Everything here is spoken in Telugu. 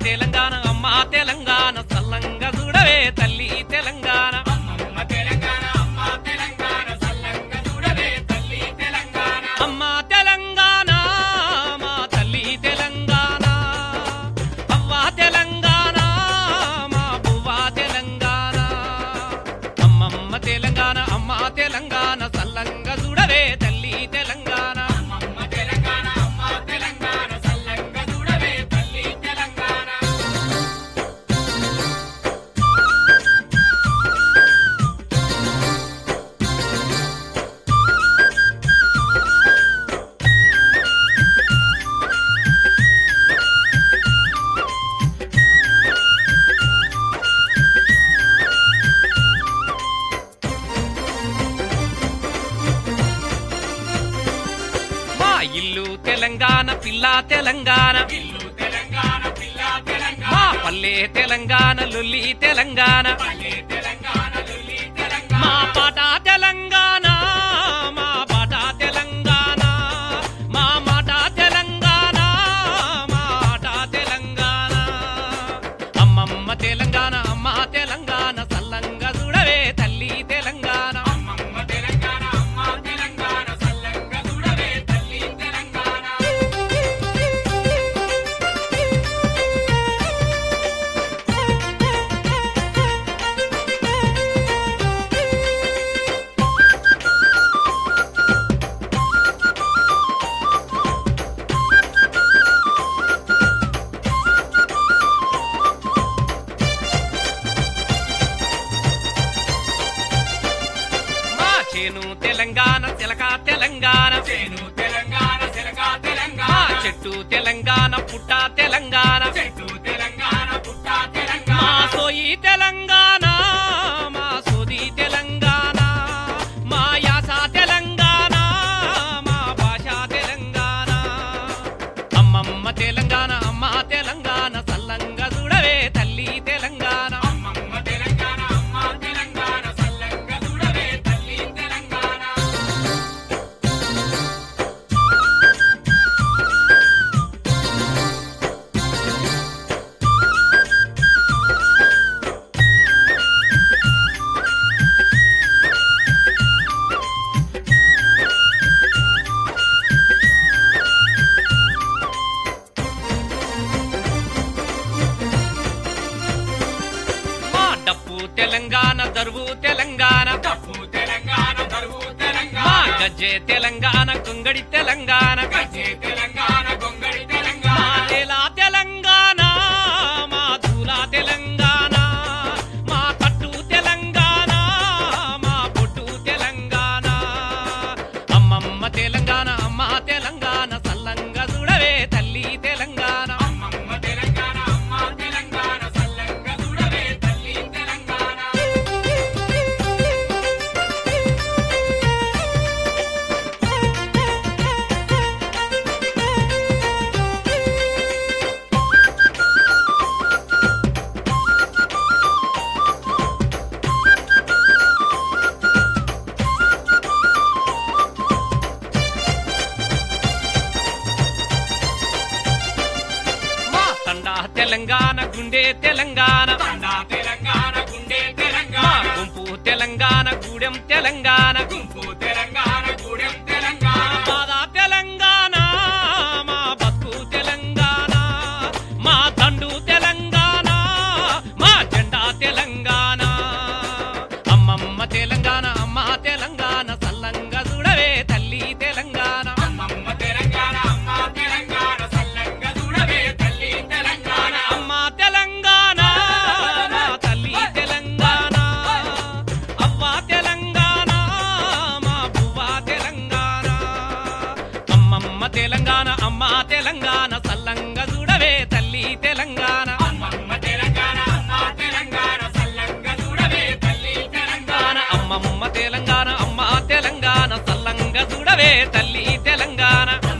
తెలంగాణ అమ్మ తెలంగాణ సల్లంగా చూడవే తల్లి తెలంగాణ అమ్మ తెలంగాణ అమ్మ తెలంగాణ సల్లంగా చూడవే తల్లి తెలంగాణ అమ్మ తెలంగాణ మా తల్లి తెలంగాణ అవ్వ తెలంగాణ మా బువ్వ తెలంగాణ అమ్మమ్మ తెలంగాణ అమ్మ తెలంగాణ సల్లంగా చూడవే తల్లి తెలంగాణ అమ్మ తెలంగాణ అమ్మ తెలంగాణ సల్లంగా చూడవే తల్లి తెలంగాణ మా ఇల్లు తెలంగాణ పిల్ల తెలంగాణ ఇల్లు తెలంగాణ పిల్ల తెలంగాణ మా పల్లె తెలంగాణ లొల్లి తెలంగాణ పల్లె తెలంగాణ లొల్లి తెలంగాణ మా పాట తెలంగాణ మా పాట తెలంగాణ మా మాట తెలంగాణ మా ఆట తెలంగాణ అమ్మమ్మ తెలంగాణ అమ్మ తెలంగాణ సల్లంగా చూడవే తల్లి తెలంగాణ అమ్మమ్మ తెలంగాణ అమ్మ తెలంగాణ సల్లంగా చూడవే తల్లి తెలంగాణ మా చేను తెలంగాణ చిలక తెలంగాణ చేను తెలంగాణ చిలక మా తెలంగాణ చెట్టు తెలంగాణ పుట్ట తెలంగాణ చెట్టు తెలంగాణ పుట్ట మా తెలంగాణ సోయి తెలంగాణ మా సోది తెలంగాణ మా యాస తెలంగాణ మా భాష తెలంగాణ అమ్మమ్మ తెలంగాణ అమ్మ తెలంగాణ సల్లంగా చూడవే తల్లి తెలంగాణ అమ్మమ్మ తెలంగాణ అమ్మ తెలంగాణ సల్లంగా చూడవే తల్లి తెలంగాణ మా డప్పు తెలంగాణ దరువు తెలంగాణ తప్పు తెలంగాణ బరువు మా తెలంగాణ గజ్జె తెలంగాణ కొంగడి తెలంగాణ గజ్జె తెలంగాణ గొంగడి మా తెలంగాణ నేల తెలంగాణ మా దూల తెలంగాణ మా కట్టు తెలంగాణ మా బొట్టు తెలంగాణ అమ్మమ్మ తెలంగాణ అమ్మ తెలంగాణ సల్లంగా చూడవే తల్లి తెలంగాణ అమ్మమ్మ తెలంగాణ అమ్మ తెలంగాణ సల్లంగా చూడవే తల్లి తెలంగాణ మా తండా తెలంగాణ గుండె తెలంగాణ తండా తెలంగాణ గుండె మా తెలంగాణ గుంపు తెలంగాణ గూడెం తెలంగాణ గుంపు తెలంగాణ గూడెం తెలంగాణ బాధ తెలంగాణ మా బతుకు తెలంగాణ మా దండు తెలంగాణ మా జెండా తెలంగాణ అమ్మమ్మ తెలంగాణ అమ్మ తెలంగాణ సల్లంగా చూడవే తల్లి తెలంగాణ అమ్మమ్మ తెలంగాణ అమ్మ తెలంగాణ సల్లంగా చూడవే తల్లి తెలంగాణ అమ్మ తెలంగాణ మా తల్లి తెలంగాణ అవ్వ తెలంగాణ మా బువ్వ తెలంగాణ అమ్మమ్మ తెలంగాణ అమ్మ తెలంగాణ సల్లంగా చూడవే తల్లి తెలంగాణ అమ్మమ్మ తెలంగాణ అమ్మ తెలంగాణ సల్లంగా చూడవే తల్లి తెలంగాణ అమ్మమ్మ తెలంగాణ అమ్మ తెలంగాణ సల్లంగా చూడవే తల్లి తెలంగాణ